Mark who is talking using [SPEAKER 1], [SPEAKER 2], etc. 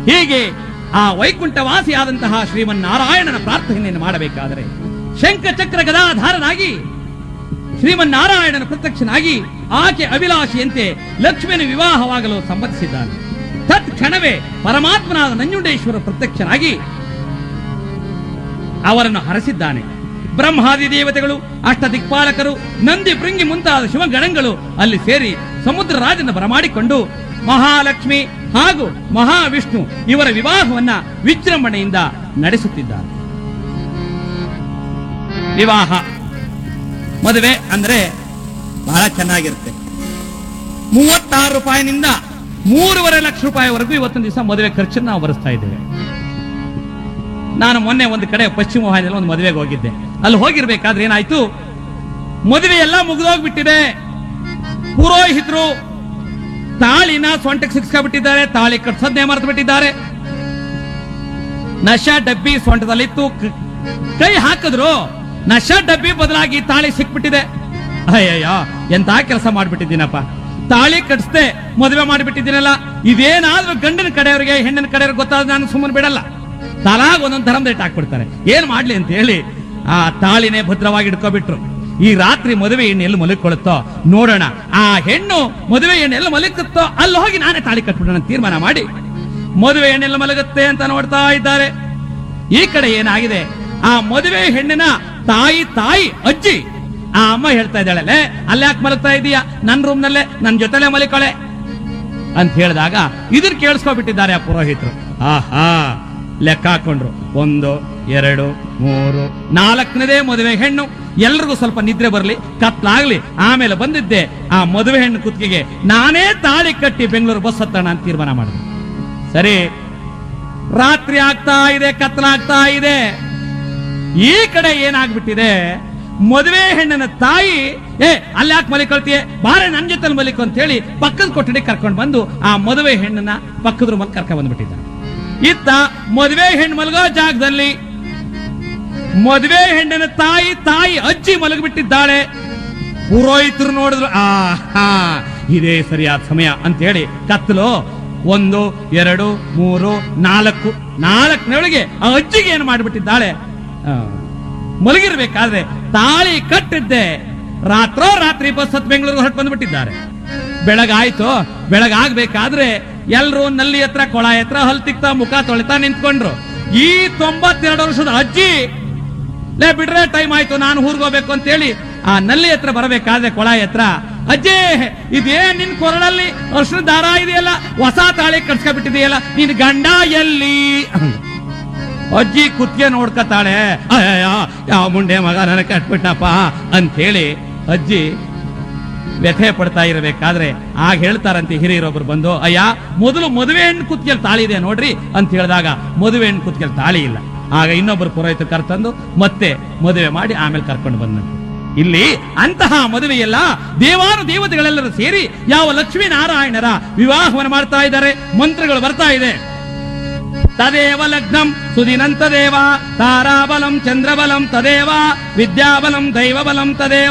[SPEAKER 1] ಹೀಗೆ ಆ ವೈಕುಂಠವಾಸಿಯಾದಂತಹ ಶ್ರೀಮನ್ನಾರಾಯಣನ ಪ್ರಾರ್ಥನೆಯನ್ನು ಮಾಡಬೇಕಾದರೆ ಶಂಖಚಕ್ರ ಗದಾಧಾರನಾಗಿ ಶ್ರೀಮನ್ನಾರಾಯಣನ ಪ್ರತ್ಯಕ್ಷನಾಗಿ ಆಕೆ ಅಭಿಲಾಷೆಯಂತೆ ಲಕ್ಷ್ಮಿಯನ್ನು ವಿವಾಹವಾಗಲು ಸಮ್ಮತಿಸಿದ್ದಾನೆ ತತ್ಕ್ಷಣವೇ ಪರಮಾತ್ಮನಾದ ನಂಜುಂಡೇಶ್ವರ ಪ್ರತ್ಯಕ್ಷನಾಗಿ ಅವರನ್ನು ಹರಸಿದ್ದಾನೆ ಬ್ರಹ್ಮಾದಿ ದೇವತೆಗಳು ಅಷ್ಟ ದಿಕ್ಪಾಲಕರು ನಂದಿ ಭೃಂಗಿ ಮುಂತಾದ ಶಿವಗಣಗಳು ಅಲ್ಲಿ ಸೇರಿ ಸಮುದ್ರ ರಾಜನ ಬರಮಾಡಿಕೊಂಡು ಮಹಾಲಕ್ಷ್ಮಿ ಹಾಗೂ ಮಹಾವಿಷ್ಣು ಇವರ ವಿವಾಹವನ್ನ ವಿಜೃಂಭಣೆಯಿಂದ ನಡೆಸುತ್ತಿದ್ದಾರೆ ವಿವಾಹ ಮದುವೆ ಅಂದ್ರೆ ಬಹಳ ಚೆನ್ನಾಗಿರುತ್ತೆ ಮೂವತ್ತಾರು ರೂಪಾಯಿನಿಂದ ಮೂರುವರೆ ಲಕ್ಷ ರೂಪಾಯಿವರೆಗೂ ಇವತ್ತೊಂದು ದಿವಸ ಮದುವೆ ಖರ್ಚನ್ನು ನಾವು ಭರಿಸ್ತಾ ಇದ್ದೇವೆ ನಾನು ಮೊನ್ನೆ ಒಂದು ಕಡೆ ಪಶ್ಚಿಮ ವಾಹಿನಿಯಲ್ಲಿ ಒಂದು ಮದುವೆಗೆ ಹೋಗಿದ್ದೆ ಅಲ್ಲಿ ಹೋಗಿರ್ಬೇಕಾದ್ರೆ ಏನಾಯ್ತು ಮದುವೆ ಎಲ್ಲ ಮುಗಿದೋಗ್ಬಿಟ್ಟಿದೆ ಪುರೋಹಿತರು ತಾಳಿನ ಸೊಂಟಕ್ಕೆ ಸಿಕ್ಸ್ಕೊಂಡ್ಬಿಟ್ಟಿದ್ದಾರೆ ತಾಳಿ ಕಟ್ಸದ್ನೇ ಮರೆತು ಬಿಟ್ಟಿದ್ದಾರೆ ನಶ ಡಬ್ಬಿ ಸೊಂಟದಲ್ಲಿತ್ತು ಕ- ಕೈ ಹಾಕಿದ್ರು ನಶ ಡಬ್ಬಿ ಬದಲಾಗಿ ತಾಳಿ ಸಿಕ್ಬಿಟ್ಟಿದೆ ಅಯ್ಯಯ್ಯೋ ಎಂತ ಕೆಲಸ ಮಾಡ್ಬಿಟ್ಟಿದ್ದೀನಪ್ಪ ತಾಳಿ ಕಟ್ಸ್ದೆ ಮದುವೆ ಮಾಡಿಬಿಟ್ಟಿದ್ದೀನಲ್ಲ ಇದೇನಾದ್ರೂ ಗಂಡನ ಕಡೆಯವರಿಗೆ ಹೆಣ್ಣಿನ ಕಡೆಯವ್ರಿಗೆ ಗೊತ್ತಾದ ನಾನು ಸುಮ್ಮನೆ ಬಿಡಲ್ಲ ತಲಾಗ್ ಒಂದೊಂದು ಧರ್ಮ ರೇಟ್ ಹಾಕ್ಬಿಡ್ತಾರೆ ಏನ್ ಮಾಡ್ಲಿ ಅಂತ ಹೇಳಿ ಆ ತಾಳಿನೇ ಭದ್ರವಾಗಿ ಇಟ್ಕೊಬಿಟ್ರು ಈ ರಾತ್ರಿ ಮದುವೆ ಹೆಣ್ಣು ಎಲ್ಲಿ ಮಲಗಿಕೊಳ್ಳುತ್ತೋ ನೋಡೋಣ ಆ ಹೆಣ್ಣು ಮದುವೆ ಹೆಣ್ಣು ಎಲ್ಲಿ ಮಲಗುತ್ತೋ ಅಲ್ಲಿ ಹೋಗಿ ನಾನೇ ತಾಳಿ ಕಟ್ಬಿಡೋಣ ಅಂತ ತೀರ್ಮಾನ ಮಾಡಿ ಮದುವೆ ಹೆಣ್ಣೆಲ್ಲ ಮಲಗುತ್ತೆ ಅಂತ ನೋಡ್ತಾ ಇದ್ದಾರೆ ಈ ಕಡೆ ಏನಾಗಿದೆ ಆ ಮದುವೆ ಹೆಣ್ಣಿನ ತಾಯಿ ತಾಯಿ ಅಜ್ಜಿ ಆ ಅಮ್ಮ ಹೇಳ್ತಾ ಇದ್ದಾಳೆ ಅಲ್ಲಿ ಯಾಕೆ ಮಲಗ್ತಾ ಇದೀಯಾ ನನ್ನ ರೂಮ್ ನಲ್ಲೇ ನನ್ನ ಜೊತೆಲೆ ಮಲಿಕೊಳೆ ಅಂತ ಹೇಳಿದಾಗ ಇದನ್ನ ಕೇಳಿಸ್ಕೊಬಿಟ್ಟಿದ್ದಾರೆ ಆ ಪುರೋಹಿತರು ಆಹಾ ಲೆಕ್ಕ ಹಾಕೊಂಡ್ರು ಒಂದು ಎರಡು ಮೂರು ನಾಲ್ಕನೇದೇ ಮದುವೆ ಹೆಣ್ಣು ಎಲ್ರಿಗೂ ಸ್ವಲ್ಪ ನಿದ್ರೆ ಬರಲಿ ಕತ್ಲಾಗ್ಲಿ ಆಮೇಲೆ ಬಂದಿದ್ದೆ ಆ ಮದುವೆ ಹೆಣ್ಣು ಕುತ್ತಿಗೆಗೆ ನಾನೇ ತಾಳಿ ಕಟ್ಟಿ ಬೆಂಗಳೂರು ಬಸ್ ಹತ್ತೋಣ ಅಂತ ತೀರ್ಮಾನ ಮಾಡಿದೆ ಸರಿ ರಾತ್ರಿ ಆಗ್ತಾ ಇದೆ ಕತ್ಲಾಗ್ತಾ ಇದೆ ಈ ಕಡೆ ಏನಾಗ್ಬಿಟ್ಟಿದೆ ಮದುವೆ ಹೆಣ್ಣಿನ ತಾಯಿ ಏ ಅಲ್ಲಿ ಯಾಕೆ ಮಲಿಕೊಳ್ತೀಯ ಬಾರೆ ನನ್ ಜೊತೆ ಮಲಿಕು ಅಂತ ಹೇಳಿ ಪಕ್ಕದ ಕೊಠಡಿ ಕರ್ಕೊಂಡು ಬಂದು ಆ ಮದುವೆ ಹೆಣ್ಣನ್ನ ಪಕ್ಕದ ರೂಮಲ್ಲಿ ಕರ್ಕೊಂಡ್ ಬಂದ್ಬಿಟ್ಟಿದ್ದಾರೆ ಇತ್ತ ಮದುವೆ ಹೆಣ್ಣು ಮಲಗೋ ಜಾಗದಲ್ಲಿ ಮದುವೆ ಹೆಣ್ಣಿನ ತಾಯಿ ತಾಯಿ ಅಜ್ಜಿ ಮಲಗಿಬಿಟ್ಟಿದ್ದಾಳೆ ಪುರೋಹಿತರು ನೋಡಿದ್ರು ಆ ಹಾ ಇದೇ ಸರಿಯಾದ ಸಮಯ ಅಂತ ಹೇಳಿ ಕತ್ತಲು ಒಂದು ಎರಡು ಮೂರು ನಾಲ್ಕು ನಾಲ್ಕನೊಳಗೆ ಆ ಅಜ್ಜಿಗೆ ಏನು ಮಾಡಿಬಿಟ್ಟಿದ್ದಾಳೆ ಆ, ಮಲಗಿರ್ಬೇಕಾದ್ರೆ ತಾಳಿ ಕಟ್ಟಿದ್ದೆ ರಾತ್ರೋ ರಾತ್ರಿ ಬಸ್ ಹತ್ತು ಬೆಂಗಳೂರಿಗೆ ಹೊರಟು ಬಂದ್ಬಿಟ್ಟಿದ್ದಾರೆ ಬೆಳಗಾಯ್ತು ಬೆಳಗಾಗ್ಬೇಕಾದ್ರೆ ಎಲ್ರು ನಲ್ಲಿ ಹತ್ರ ಕೊಳ ಹತ್ರ ಹಲ್ ತಿಕ್ತಾ ಮುಖ ತೊಳಿತಾ ನಿಂತ್ಕೊಂಡ್ರು ಈ ತೊಂಬತ್ತೆರಡು ವರ್ಷದ ಅಜ್ಜಿ ಲೇ ಬಿಡ್ರೆ ಟೈಮ್ ಆಯ್ತು ನಾನು ಊರ್ಗೋಬೇಕು ಅಂತ ಹೇಳಿ ಆ ನಲ್ಲಿ ಹತ್ರ ಬರಬೇಕಾದ್ರೆ ಕೊಳಾಯಿ ಹತ್ರ ಅಜ್ಜಿ ಇದೇ ನಿನ್ ಕೊರಳಲ್ಲಿ ಅರ್ಶನ ದಾರ ಇದೆಯಲ್ಲ ಹೊಸ ತಾಳಿ ಕಟ್ಸ್ಕೊಬಿಟ್ಟಿದೆಯಲ್ಲ ನಿನ್ ಗಂಡ ಎಲ್ಲಿ ಅಜ್ಜಿ ಕುತ್ತಿಗೆ ನೋಡ್ಕತಾಳೆ ಅಯ್ಯಯ್ಯ ಯಾವ ಮುಂಡೆ ಮಗ ನನಗೆ ಕಟ್ಬಿಟ್ಟಪ್ಪ ಅಂತೇಳಿ ಅಜ್ಜಿ ವ್ಯಥೆ ಪಡ್ತಾ ಇರಬೇಕಾದ್ರೆ ಆಗ ಹೇಳ್ತಾರಂತೆ ಹಿರಿಯರೊಬ್ರು ಬಂದು ಅಯ್ಯ ಮೊದಲು ಮದುವೆ ಹೆಣ್ಣು ಕುತ್ತಿಗೆಲ್ ತಾಳಿ ಇದೆ ನೋಡ್ರಿ ಅಂತ ಹೇಳಿದಾಗ ಮದುವೆ ಹೆಣ್ಣು ಕುತ್ತಿಗೆಲ್ ತಾಳಿ ಇಲ್ಲ ಆಗ ಇನ್ನೊಬ್ಬರು ಪುರೋಹಿತ ಕರ್ತಂದು ಮತ್ತೆ ಮದುವೆ ಮಾಡಿ ಆಮೇಲೆ ಕರ್ಕೊಂಡು ಬಂದಂತೆ ಇಲ್ಲಿ ಅಂತಹ ಮದುವೆಯಲ್ಲ ದೇವಾನು ದೇವತೆಗಳೆಲ್ಲರೂ ಸೇರಿ ಯಾವ ಲಕ್ಷ್ಮೀನಾರಾಯಣರ ವಿವಾಹವನ್ನು ಮಾಡ್ತಾ ಇದ್ದಾರೆ ಮಂತ್ರಗಳು ಬರ್ತಾ ಇದೆ ತದೇವ ಲಗ್ನಂ ಸುದಿನಂತ ದೇವ ತಾರಾಬಲಂ ಚಂದ್ರಬಲಂ ತದೇವ ವಿದ್ಯಾಬಲಂ ದೈವಬಲಂ ತದೇವ